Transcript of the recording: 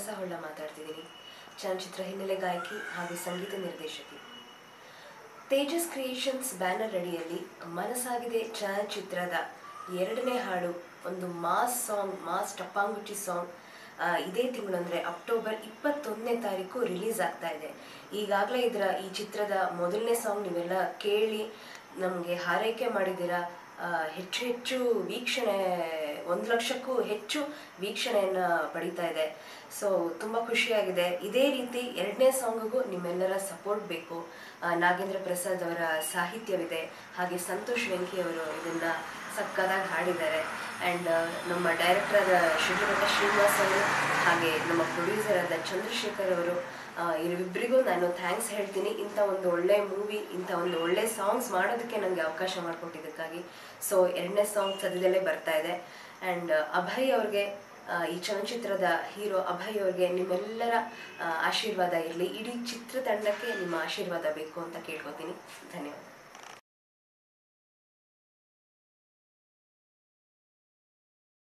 ಮಾನಸ ಹೊಳ್ಳ ಮಾತಾಡ್ತಿದ್ದೀನಿ ಚಲನಚಿತ್ರ ಹಿನ್ನೆಲೆ ಗಾಯಕಿ ಹಾಗೂ ಸಂಗೀತ ನಿರ್ದೇಶಕಿ ತೇಜಸ್ ಕ್ರಿಯೇಷನ್ಸ್ ಬ್ಯಾನರ್ ಅಡಿಯಲ್ಲಿ ಮನಸಾಗಿದೆ ಚಲನಚಿತ್ರದ ಎರಡನೇ ಹಾಡು ಒಂದು ಮಾಸ್ ಸಾಂಗ್ ಮಾಸ್ ಟಪ್ಪಾಂಗುಚಿ ಸಾಂಗ್ ಆ, ಇದೇ ತಿಂಗಳು ಅಂದರೆ ಅಕ್ಟೋಬರ್ ಇಪ್ಪತ್ತೊಂದನೇ ತಾರೀಕು ರಿಲೀಸ್ ಆಗ್ತಾ ಇದೆ ಈಗಾಗಲೇ ಇದರ ಈ ಚಿತ್ರದ ಮೊದಲನೇ ಸಾಂಗ್ ನೀವೆಲ್ಲ ಕೇಳಿ ನಮಗೆ ಹಾರೈಕೆ ಮಾಡಿದ್ದೀರಾ ಆ, ಹೆಚ್ಚು ಹೆಚ್ಚು ವೀಕ್ಷಣೆ ಒಂದು ಲಕ್ಷಕ್ಕೂ ಹೆಚ್ಚು ವೀಕ್ಷಣೆಯನ್ನು ಪಡಿತಾ ಇದೆ ಸೊ ತುಂಬ ಖುಷಿಯಾಗಿದೆ ಇದೇ ರೀತಿ ಎರಡನೇ ಸಾಂಗಿಗೂ ನಿಮ್ಮೆಲ್ಲರ ಸಪೋರ್ಟ್ ಬೇಕು ಆ, ನಾಗೇಂದ್ರ ಪ್ರಸಾದ್ ಅವರ ಸಾಹಿತ್ಯವಿದೆ ಹಾಗೆ ಸಂತೋಷ್ ವೆಂಕಿ ಅವರು ಇದನ್ನು ಸಕ್ಕದಾಗಿ ಹಾಡಿದ್ದಾರೆ ಆ್ಯಂಡ್ ನಮ್ಮ ಡೈರೆಕ್ಟರ್ ಆದ ಶ್ರೀಮಠ ಶ್ರೀನಿವಾಸ್ ಅವರು ಹಾಗೆ ನಮ್ಮ ಪ್ರೊಡ್ಯೂಸರ್ ಆದ ಚಂದ್ರಶೇಖರ್ ಅವರು ಆ, ಇವರಿಬ್ಬರಿಗೂ ನಾನು ಥ್ಯಾಂಕ್ಸ್ ಹೇಳ್ತೀನಿ ಇಂಥ ಒಂದು ಒಳ್ಳೆ ಮೂವಿ ಇಂಥ ಒಂದು ಒಳ್ಳೆ ಸಾಂಗ್ಸ್ ಮಾಡೋದಕ್ಕೆ ನನಗೆ ಅವಕಾಶ ಮಾಡಿಕೊಟ್ಟಿದ್ದಕ್ಕಾಗಿ ಸೊ ಎರಡನೇ ಸಾಂಗ್ ಸದ್ಯದಲ್ಲೇ ಬರ್ತಾ ಇದೆ ಆ್ಯಂಡ್ ಅಭಯ್ ಅವ್ರಿಗೆ ಆ, ಈ ಚಲನಚಿತ್ರದ ಹೀರೋ ಅಭಯ್ ಅವ್ರಿಗೆ ನಿಮ್ಮೆಲ್ಲರ ಆ, ಆಶೀರ್ವಾದ ಇರಲಿ ಇಡೀ ಚಿತ್ರತಂಡಕ್ಕೆ ನಿಮ್ಮ ಆಶೀರ್ವಾದ ಬೇಕು ಅಂತ ಕೇಳ್ಕೊತೀನಿ ಧನ್ಯವಾದ